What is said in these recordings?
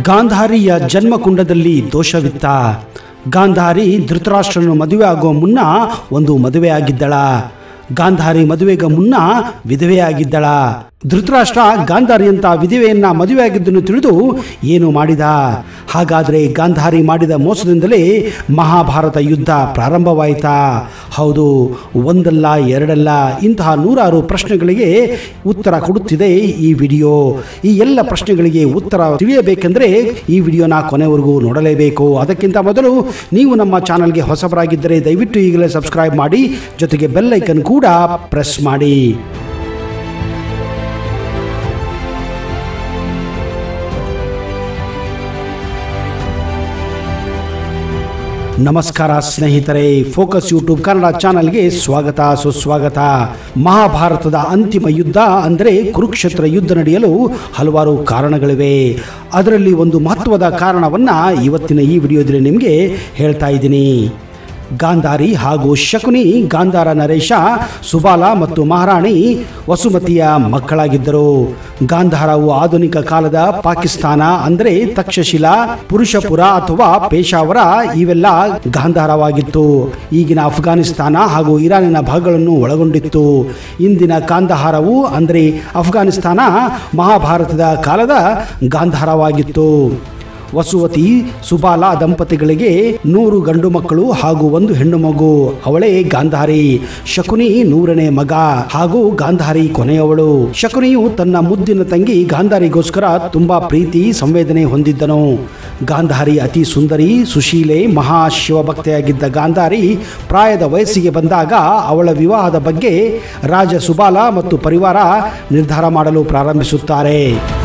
ಗಾಂಧಾರಿಯ ಜನ್ಮಕುಂಡದಲ್ಲಿ ದೋಷವಿತ್ತ ಗಾಂಧಾರಿ ಧೃತರಾಷ್ಟ್ರನು ಮದುವೆ ಆಗುವ ಮುನ್ನ ಒಂದು ಮದುವೆಯಾಗಿದ್ದಳ ಗಾಂಧಾರಿ ಮದುವೆಗೆ ಮುನ್ನ ವಿಧವೆಯಾಗಿದ್ದಳ ಧೃತರಾಷ್ಟ್ರ ಗಾಂಧಾರಿಯಂತ ವಿಧವೆಯನ್ನ ಮದುವೆಯಾಗಿದ್ದನ್ನು ತಿಳಿದು ಏನು ಮಾಡಿದ ಹಾಗಾದರೆ ಗಾಂಧಾರಿ ಮಾಡಿದ ಮೋಸದಿಂದಲೇ ಮಹಾಭಾರತ ಯುದ್ಧ ಪ್ರಾರಂಭವಾಯಿತಾ ಹೌದು ಒಂದಲ್ಲ ಎರಡಲ್ಲ ಇಂತಹ ನೂರಾರು ಪ್ರಶ್ನೆಗಳಿಗೆ ಉತ್ತರ ಕೊಡುತ್ತಿದೆ ಈ ವಿಡಿಯೋ ಈ ಎಲ್ಲ ಪ್ರಶ್ನೆಗಳಿಗೆ ಉತ್ತರ ತಿಳಿಯಬೇಕೆಂದರೆ ಈ ವಿಡಿಯೋನ ಕೊನೆವರೆಗೂ ನೋಡಲೇಬೇಕು ಅದಕ್ಕಿಂತ ಮೊದಲು ನೀವು ನಮ್ಮ ಚಾನಲ್ಗೆ ಹೊಸಬರಾಗಿದ್ದರೆ ದಯವಿಟ್ಟು ಈಗಲೇ ಸಬ್ಸ್ಕ್ರೈಬ್ ಮಾಡಿ ಜೊತೆಗೆ ಬೆಲ್ ಐಕನ್ ಕೂಡ ಪ್ರೆಸ್ ಮಾಡಿ ನಮಸ್ಕಾರ ಸ್ನೇಹಿತರೆ ಫೋಕಸ್ ಯೂಟ್ಯೂಬ್ ಕನ್ನಡ ಚಾನಲ್ಗೆ ಸ್ವಾಗತ ಸುಸ್ವಾಗತ ಮಹಾಭಾರತದ ಅಂತಿಮ ಯುದ್ಧ ಅಂದರೆ ಕುರುಕ್ಷೇತ್ರ ಯುದ್ಧ ನಡೆಯಲು ಹಲವಾರು ಕಾರಣಗಳಿವೆ ಅದರಲ್ಲಿ ಒಂದು ಮಹತ್ವದ ಕಾರಣವನ್ನ ಇವತ್ತಿನ ಈ ವಿಡಿಯೋದಲ್ಲಿ ನಿಮಗೆ ಹೇಳ್ತಾ ಇದ್ದೀನಿ ಗಾಂಧಾರಿ ಹಾಗೂ ಶಕುನಿ ಗಾಂಧಾರ ನರೇಶ ಸುಬಾಲ ಮತ್ತು ಮಹಾರಾಣಿ ವಸುಮತಿಯ ಮಕ್ಕಳಾಗಿದ್ದರು ಗಾಂಧಾರವು ಆಧುನಿಕ ಕಾಲದ ಪಾಕಿಸ್ತಾನ ಅಂದರೆ ತಕ್ಷಶಿಲಾ ಪುರುಷಪುರ ಅಥವಾ ಪೇಶಾವರ ಇವೆಲ್ಲ ಗಾಂಧಾರವಾಗಿತ್ತು ಈಗಿನ ಅಫ್ಘಾನಿಸ್ತಾನ ಹಾಗೂ ಇರಾನಿನ ಭಾಗಗಳನ್ನು ಒಳಗೊಂಡಿತ್ತು ಇಂದಿನ ಕಾಂದಹಾರವು ಅಂದರೆ ಅಫ್ಘಾನಿಸ್ತಾನ ಮಹಾಭಾರತದ ಕಾಲದ ಗಾಂಧಾರವಾಗಿತ್ತು ವಸುವತಿ ಸುಬಾಲ ದಂಪತಿಗಳಿಗೆ ನೂರು ಗಂಡು ಮಕ್ಕಳು ಹಾಗೂ ಒಂದು ಹೆಣ್ಣು ಮಗು ಅವಳೇ ಗಾಂಧಾರಿ ಶಕುನಿ ನೂರನೇ ಮಗ ಹಾಗೂ ಗಾಂಧಾರಿ ಕೊನೆಯವಳು ಶಕುನಿಯು ತನ್ನ ಮುದ್ದಿನ ತಂಗಿ ಗಾಂಧಾರಿಗೋಸ್ಕರ ತುಂಬಾ ಪ್ರೀತಿ ಸಂವೇದನೆ ಹೊಂದಿದ್ದನು ಗಾಂಧಾರಿ ಅತಿ ಸುಂದರಿ ಸುಶೀಲೆ ಮಹಾ ಶಿವಭಕ್ತೆಯಾಗಿದ್ದ ಗಾಂಧಾರಿ ಪ್ರಾಯದ ವಯಸ್ಸಿಗೆ ಬಂದಾಗ ಅವಳ ವಿವಾಹದ ಬಗ್ಗೆ ರಾಜ ಸುಬಾಲ ಮತ್ತು ಪರಿವಾರ ನಿರ್ಧಾರ ಮಾಡಲು ಪ್ರಾರಂಭಿಸುತ್ತಾರೆ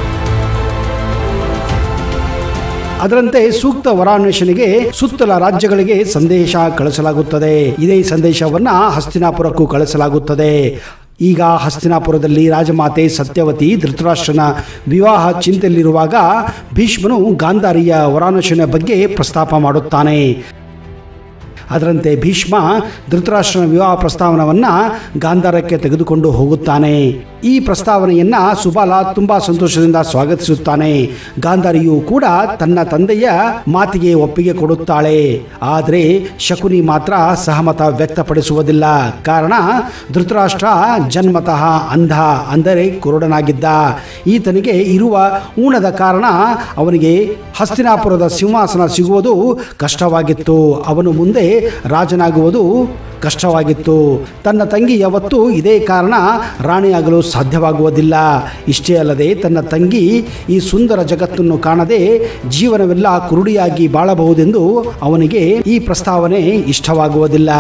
ಅದರಂತೆ ಸೂಕ್ತ ವರಾನ್ವೇಷಣೆಗೆ ಸುತ್ತಲ ರಾಜ್ಯಗಳಿಗೆ ಸಂದೇಶ ಕಳಿಸಲಾಗುತ್ತದೆ ಇದೇ ಸಂದೇಶವನ್ನ ಹಸ್ತಿನಾಪುರಕ್ಕೂ ಕಳಿಸಲಾಗುತ್ತದೆ ಈಗ ಹಸ್ತಿನಾಪುರದಲ್ಲಿ ರಾಜಮಾತೆ ಸತ್ಯವತಿ ಧೃತರಾಷ್ಟ್ರನ ವಿವಾಹ ಚಿಂತೆಯಲ್ಲಿರುವಾಗ ಭೀಷ್ಮನು ಗಾಂಧಾರಿಯ ವರಾನ್ವೇಷಣೆ ಬಗ್ಗೆ ಪ್ರಸ್ತಾಪ ಮಾಡುತ್ತಾನೆ ಅದರಂತೆ ಭೀಷ್ಮ ಧೃತರಾಷ್ಟ್ರನ ವಿವಾಹ ಪ್ರಸ್ತಾವನವನ್ನು ಗಾಂಧಾರಕ್ಕೆ ತೆಗೆದುಕೊಂಡು ಹೋಗುತ್ತಾನೆ ಈ ಪ್ರಸ್ತಾವನೆಯನ್ನ ಸುಬಾಲ ತುಂಬಾ ಸಂತೋಷದಿಂದ ಸ್ವಾಗತಿಸುತ್ತಾನೆ ಗಾಂಧಾರಿಯು ಕೂಡ ತನ್ನ ತಂದೆಯ ಮಾತಿಗೆ ಒಪ್ಪಿಗೆ ಕೊಡುತ್ತಾಳೆ ಆದರೆ ಶಕುನಿ ಮಾತ್ರ ಸಹಮತ ವ್ಯಕ್ತಪಡಿಸುವುದಿಲ್ಲ ಕಾರಣ ಧೃತರಾಷ್ಟ್ರ ಜನ್ಮತಃ ಅಂಧ ಅಂದರೆ ಕುರುಡನಾಗಿದ್ದ ಈತನಿಗೆ ಇರುವ ಊಣದ ಕಾರಣ ಅವನಿಗೆ ಹಸ್ತಿನಾಪುರದ ಸಿಂಹಾಸನ ಸಿಗುವುದು ಕಷ್ಟವಾಗಿತ್ತು ಅವನು ಮುಂದೆ ರಾಜನಾಗುವುದು ಕಷ್ಟವಾಗಿತ್ತು ತನ್ನ ತಂಗಿ ಯಾವತ್ತೂ ಇದೇ ಕಾರಣ ರಾಣಿಯಾಗಲು ಸಾಧ್ಯವಾಗುವುದಿಲ್ಲ ಇಷ್ಟೇ ಅಲ್ಲದೆ ತನ್ನ ತಂಗಿ ಈ ಸುಂದರ ಜಗತ್ತನ್ನು ಕಾಣದೆ ಜೀವನವೆಲ್ಲ ಕುರುಡಿಯಾಗಿ ಬಾಳಬಹುದೆಂದು ಅವನಿಗೆ ಈ ಪ್ರಸ್ತಾವನೆ ಇಷ್ಟವಾಗುವುದಿಲ್ಲ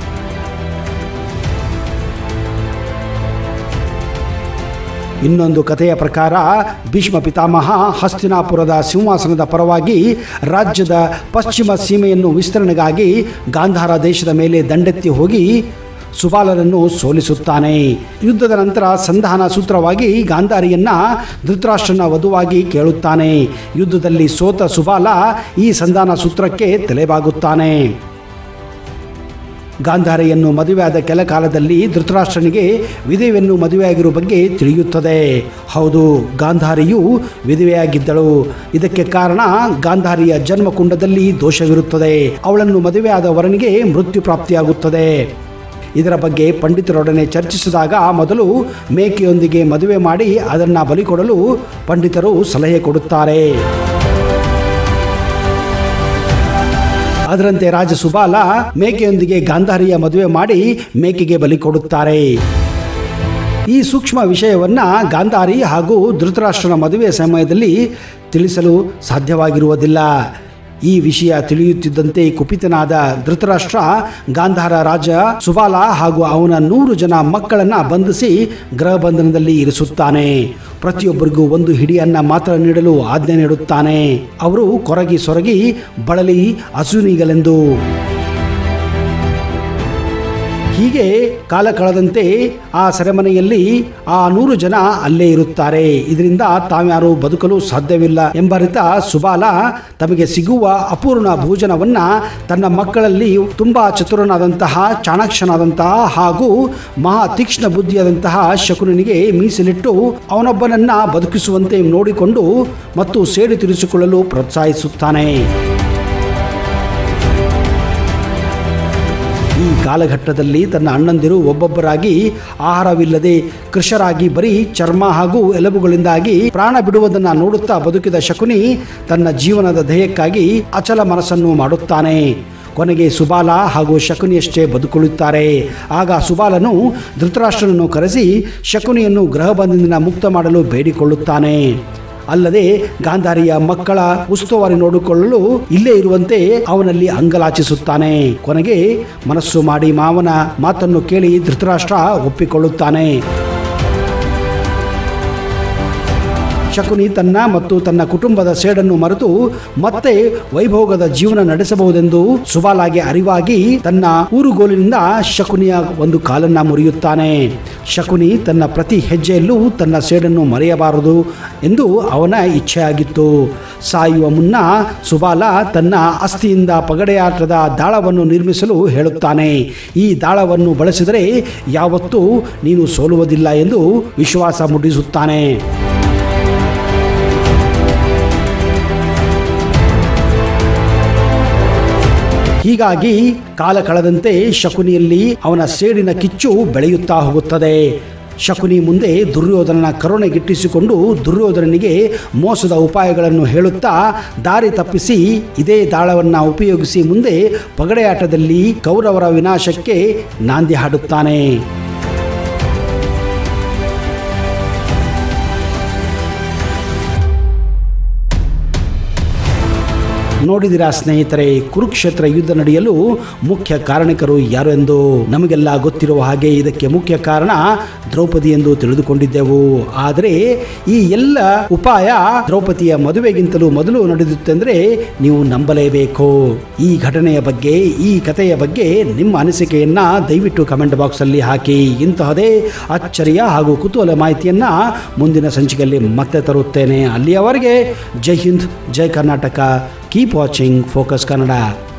ಇನ್ನೊಂದು ಕಥೆಯ ಪ್ರಕಾರ ಭೀಷ್ಮ ಪಿತಾಮಹ ಹಸ್ತಿನಾಪುರದ ಸಿಂಹಾಸನದ ಪರವಾಗಿ ರಾಜ್ಯದ ಪಶ್ಚಿಮ ಸೀಮೆಯನ್ನು ವಿಸ್ತರಣೆಗಾಗಿ ಗಾಂಧಾರ ದೇಶದ ಮೇಲೆ ದಂಡೆತ್ತಿ ಹೋಗಿ ಸುಬಾಲನನ್ನು ಸೋಲಿಸುತ್ತಾನೆ ಯುದ್ಧದ ನಂತರ ಸಂಧಾನ ಸೂತ್ರವಾಗಿ ಗಾಂಧಾರಿಯನ್ನ ಧೃತರಾಷ್ಟ್ರನ ವಧುವಾಗಿ ಕೇಳುತ್ತಾನೆ ಯುದ್ಧದಲ್ಲಿ ಸೋತ ಸುಬಾಲ ಈ ಸಂಧಾನ ಸೂತ್ರಕ್ಕೆ ತಲೆಬಾಗುತ್ತಾನೆ ಗಾಂಧಾರಿಯನ್ನು ಮದುವೆಯಾದ ಕೆಲ ಕಾಲದಲ್ಲಿ ಧೃತರಾಷ್ಟ್ರನಿಗೆ ವಿಧವೆಯನ್ನು ಮದುವೆಯಾಗಿರುವ ಬಗ್ಗೆ ತಿಳಿಯುತ್ತದೆ ಹೌದು ಗಾಂಧಾರಿಯು ವಿಧವೆಯಾಗಿದ್ದಳು ಇದಕ್ಕೆ ಕಾರಣ ಗಾಂಧಾರಿಯ ಜನ್ಮಕುಂಡದಲ್ಲಿ ದೋಷವಿರುತ್ತದೆ ಅವಳನ್ನು ಮದುವೆಯಾದ ವರನಿಗೆ ಮೃತ್ಯು ಪ್ರಾಪ್ತಿಯಾಗುತ್ತದೆ ಇದರ ಬಗ್ಗೆ ಪಂಡಿತರೊಡನೆ ಚರ್ಚಿಸಿದಾಗ ಮೊದಲು ಮೇಕೆಯೊಂದಿಗೆ ಮದುವೆ ಮಾಡಿ ಅದನ್ನು ಬಲಿ ಕೊಡಲು ಪಂಡಿತರು ಸಲಹೆ ಕೊಡುತ್ತಾರೆ ಅದರಂತೆ ರಾಜ ಸುಬಾಲ ಮೇಕೆಯೊಂದಿಗೆ ಗಾಂಧಾರಿಯ ಮದುವೆ ಮಾಡಿ ಮೇಕೆಗೆ ಬಲಿ ಕೊಡುತ್ತಾರೆ ಈ ಸೂಕ್ಷ್ಮ ವಿಷಯವನ್ನ ಗಾಂಧಾರಿ ಹಾಗೂ ಧೃತರಾಷ್ಟ್ರನ ಮದುವೆ ಸಮಯದಲ್ಲಿ ತಿಳಿಸಲು ಸಾಧ್ಯವಾಗಿರುವುದಿಲ್ಲ ಈ ವಿಷಯ ತಿಳಿಯುತ್ತಿದ್ದಂತೆ ಕುಪಿತನಾದ ಧೃತರಾಷ್ಟ್ರ ಗಾಂಧಾರ ರಾಜ ಸುಬಾಲ ಹಾಗೂ ಅವನ ನೂರು ಜನ ಮಕ್ಕಳನ್ನ ಬಂಧಿಸಿ ಗೃಹ ಬಂಧನದಲ್ಲಿ ಇರಿಸುತ್ತಾನೆ ಪ್ರತಿಯೊಬ್ಬರಿಗೂ ಒಂದು ಹಿಡಿಯನ್ನ ಮಾತ್ರ ನೀಡಲು ಆಜ್ಞೆ ನೀಡುತ್ತಾನೆ ಅವರು ಕೊರಗಿ ಸೊರಗಿ ಬಳಲಿ ಹಸುನೀಗಲೆಂದು ಹೀಗೆ ಕಾಲ ಕಳೆದಂತೆ ಆ ಸೆರೆಮನೆಯಲ್ಲಿ ಆ ನೂರು ಜನ ಅಲ್ಲೇ ಇರುತ್ತಾರೆ ಇದರಿಂದ ತಾವ್ಯಾರು ಬದುಕಲು ಸಾಧ್ಯವಿಲ್ಲ ಎಂಬರಿತ ಸುಬಾಲ ತಮಗೆ ಸಿಗುವ ಅಪೂರ್ಣ ಭೋಜನವನ್ನ ತನ್ನ ಮಕ್ಕಳಲ್ಲಿ ತುಂಬಾ ಚತುರನಾದಂತಹ ಚಾಣಾಕ್ಷನಾದಂತಹ ಹಾಗೂ ಮಹಾ ತೀಕ್ಷ್ಣ ಬುದ್ಧಿಯಾದಂತಹ ಶಕುನಿಗೆ ಮೀಸಲಿಟ್ಟು ಅವನೊಬ್ಬನನ್ನ ಬದುಕಿಸುವಂತೆ ನೋಡಿಕೊಂಡು ಮತ್ತು ಸೇಡು ತೀರಿಸಿಕೊಳ್ಳಲು ಪ್ರೋತ್ಸಾಹಿಸುತ್ತಾನೆ ಈ ಕಾಲಘಟ್ಟದಲ್ಲಿ ತನ್ನ ಅಣ್ಣಂದಿರು ಒಬ್ಬೊಬ್ಬರಾಗಿ ಆಹಾರವಿಲ್ಲದೆ ಕೃಷರಾಗಿ ಬರೀ ಚರ್ಮ ಹಾಗೂ ಎಲುಬುಗಳಿಂದಾಗಿ ಪ್ರಾಣ ಬಿಡುವುದನ್ನು ನೋಡುತ್ತಾ ಬದುಕಿದ ಶಕುನಿ ತನ್ನ ಜೀವನದ ಧ್ಯೇಯಕ್ಕಾಗಿ ಅಚಲ ಮನಸ್ಸನ್ನು ಮಾಡುತ್ತಾನೆ ಕೊನೆಗೆ ಸುಬಾಲ ಹಾಗೂ ಶಕುನಿಯಷ್ಟೇ ಬದುಕುಳಿಯುತ್ತಾರೆ ಆಗ ಸುಬಾಲನು ಧೃತರಾಷ್ಟ್ರನನ್ನು ಕರೆಸಿ ಶಕುನಿಯನ್ನು ಗೃಹಬಂಧದಿಂದ ಮುಕ್ತ ಮಾಡಲು ಬೇಡಿಕೊಳ್ಳುತ್ತಾನೆ ಅಲ್ಲದೆ ಗಾಂಧಾರಿಯ ಮಕ್ಕಳ ಉಸ್ತುವಾರಿ ನೋಡಿಕೊಳ್ಳಲು ಇಲ್ಲೇ ಇರುವಂತೆ ಅವನಲ್ಲಿ ಅಂಗಲಾಚಿಸುತ್ತಾನೆ ಕೊನೆಗೆ ಮನಸ್ಸು ಮಾಡಿ ಮಾವನ ಮಾತನ್ನು ಕೇಳಿ ಧೃತರಾಷ್ಟ್ರ ಒಪ್ಪಿಕೊಳ್ಳುತ್ತಾನೆ ಶಕುನಿ ತನ್ನ ಮತ್ತು ತನ್ನ ಕುಟುಂಬದ ಸೇಡನ್ನು ಮರೆತು ಮತ್ತೆ ವೈಭೋಗದ ಜೀವನ ನಡೆಸಬಹುದೆಂದು ಸುಬಾಲಾಗೆ ಅರಿವಾಗಿ ತನ್ನ ಊರುಗೋಲಿನಿಂದ ಶಕುನಿಯ ಒಂದು ಕಾಲನ್ನ ಮುರಿಯುತ್ತಾನೆ ಶಕುನಿ ತನ್ನ ಪ್ರತಿ ಹೆಜ್ಜೆಯಲ್ಲೂ ತನ್ನ ಸೇಡನ್ನು ಮರೆಯಬಾರದು ಎಂದು ಅವನ ಇಚ್ಛೆಯಾಗಿತ್ತು ಸಾಯುವ ಮುನ್ನ ಸುಬಾಲ ತನ್ನ ಅಸ್ಥಿಯಿಂದ ಪಗಡೆಯಾಟದ ದಾಳವನ್ನು ನಿರ್ಮಿಸಲು ಹೇಳುತ್ತಾನೆ ಈ ದಾಳವನ್ನು ಬಳಸಿದರೆ ಯಾವತ್ತೂ ನೀನು ಸೋಲುವುದಿಲ್ಲ ಎಂದು ವಿಶ್ವಾಸ ಮೂಡಿಸುತ್ತಾನೆ ಹೀಗಾಗಿ ಕಾಲ ಕಳೆದಂತೆ ಶಕುನಿಯಲ್ಲಿ ಅವನ ಸೇಡಿನ ಕಿಚ್ಚು ಬೆಳೆಯುತ್ತಾ ಹೋಗುತ್ತದೆ ಶಕುನಿ ಮುಂದೆ ದುರ್ಯೋಧನನ ಕರುಣೆ ಗಿಟ್ಟಿಸಿಕೊಂಡು ದುರ್ಯೋಧನನಿಗೆ ಮೋಸದ ಉಪಾಯಗಳನ್ನು ಹೇಳುತ್ತಾ ದಾರಿ ತಪ್ಪಿಸಿ ಇದೇ ದಾಳವನ್ನು ಉಪಯೋಗಿಸಿ ಮುಂದೆ ಪಗಡೆಯಾಟದಲ್ಲಿ ಕೌರವರ ವಿನಾಶಕ್ಕೆ ನಾಂದಿ ಹಾಡುತ್ತಾನೆ ನೋಡಿದಿರಾ ಸ್ನೇಹಿತರೆ ಕುರುಕ್ಷೇತ್ರ ಯುದ್ಧ ನಡೆಯಲು ಮುಖ್ಯ ಕಾರಣಿಕರು ಯಾರು ಎಂದು ನಮಗೆಲ್ಲ ಗೊತ್ತಿರುವ ಹಾಗೆ ಇದಕ್ಕೆ ಮುಖ್ಯ ಕಾರಣ ದ್ರೌಪದಿ ಎಂದು ತಿಳಿದುಕೊಂಡಿದ್ದೆವು ಆದರೆ ಈ ಎಲ್ಲ ಉಪಾಯ ದ್ರೌಪದಿಯ ಮದುವೆಗಿಂತಲೂ ಮೊದಲು ನಡೆದಿತ್ತೆಂದರೆ ನೀವು ನಂಬಲೇಬೇಕು ಈ ಘಟನೆಯ ಬಗ್ಗೆ ಈ ಕಥೆಯ ಬಗ್ಗೆ ನಿಮ್ಮ ಅನಿಸಿಕೆಯನ್ನ ದಯವಿಟ್ಟು ಕಮೆಂಟ್ ಬಾಕ್ಸ್ ಅಲ್ಲಿ ಹಾಕಿ ಇಂತಹದೇ ಅಚ್ಚರಿಯ ಹಾಗೂ ಕುತೂಹಲ ಮಾಹಿತಿಯನ್ನ ಮುಂದಿನ ಸಂಚಿಕೆಯಲ್ಲಿ ಮತ್ತೆ ತರುತ್ತೇನೆ ಅಲ್ಲಿಯವರೆಗೆ Jai Hind Jai Karnataka keep watching Focus Kannada